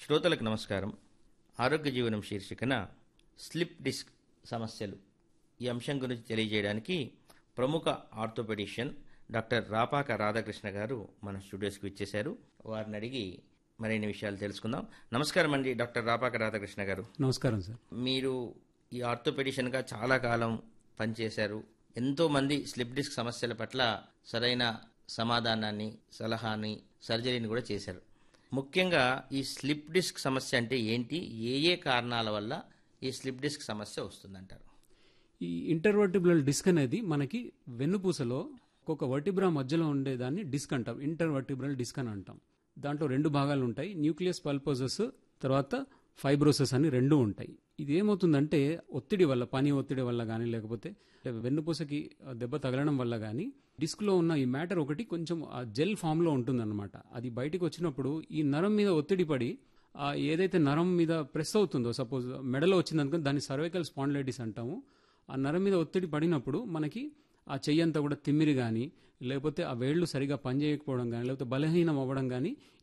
శ్రోతలకు నమస్కారం ఆరోగ్య జీవనం శీర్షికన స్లిప్ డిస్క్ సమస్యలు ఈ అంశం గురించి తెలియజేయడానికి ప్రముఖ ఆర్థోపెడిషియన్ డాక్టర్ రాపాక రాధాకృష్ణ గారు మన స్టూడియోస్కి ఇచ్చేశారు వారిని అడిగి మరిన్ని విషయాలు తెలుసుకుందాం నమస్కారం అండి డాక్టర్ రాపాక రాధాకృష్ణ గారు నమస్కారం సార్ మీరు ఈ ఆర్థోపెడిషన్గా చాలా కాలం పనిచేశారు ఎంతో మంది స్లిప్ డిస్క్ సమస్యల పట్ల సరైన సమాధానాన్ని సలహాని సర్జరీని కూడా చేశారు ముఖ్యంగా ఈ స్లిప్ డిస్క్ సమస్య అంటే ఏంటి ఏ ఏ కారణాల వల్ల ఈ స్లిప్ డిస్క్ సమస్య వస్తుందంటారు ఈ ఇంటర్వర్టిబ్రల్ డిస్క్ అనేది మనకి వెన్నుపూసలో ఒక్కొక్క వర్టిబ్రా మధ్యలో ఉండేదాన్ని డిస్క్ అంటాం ఇంటర్వర్టిబ్రల్ డిస్క్ అని అంటాం దాంట్లో రెండు భాగాలు ఉంటాయి న్యూక్లియస్ పల్పోసస్ తర్వాత ఫైబ్రోసస్ అని రెండు ఉంటాయి ఇది ఏమవుతుందంటే ఒత్తిడి వల్ల పని ఒత్తిడి వల్ల కానీ లేకపోతే వెన్నుపూసకి దెబ్బ తగలడం వల్ల కానీ డిస్క్లో ఉన్న ఈ మ్యాటర్ ఒకటి కొంచెం ఆ జెల్ ఫామ్లో ఉంటుందన్నమాట అది బయటికి వచ్చినప్పుడు ఈ నరం మీద ఒత్తిడి పడి ఆ ఏదైతే నరం మీద ప్రెస్ అవుతుందో సపోజ్ మెడలో వచ్చిందనుకో దాన్ని సర్వైకల్ స్పాండిలైటిస్ అంటాము ఆ నరం మీద ఒత్తిడి పడినప్పుడు మనకి ఆ చెయ్యంతా కూడా తిమ్మిరి కానీ లేకపోతే ఆ వేళ్లు సరిగా పనిచేయకపోవడం కానీ లేకపోతే బలహీనం అవ్వడం కానీ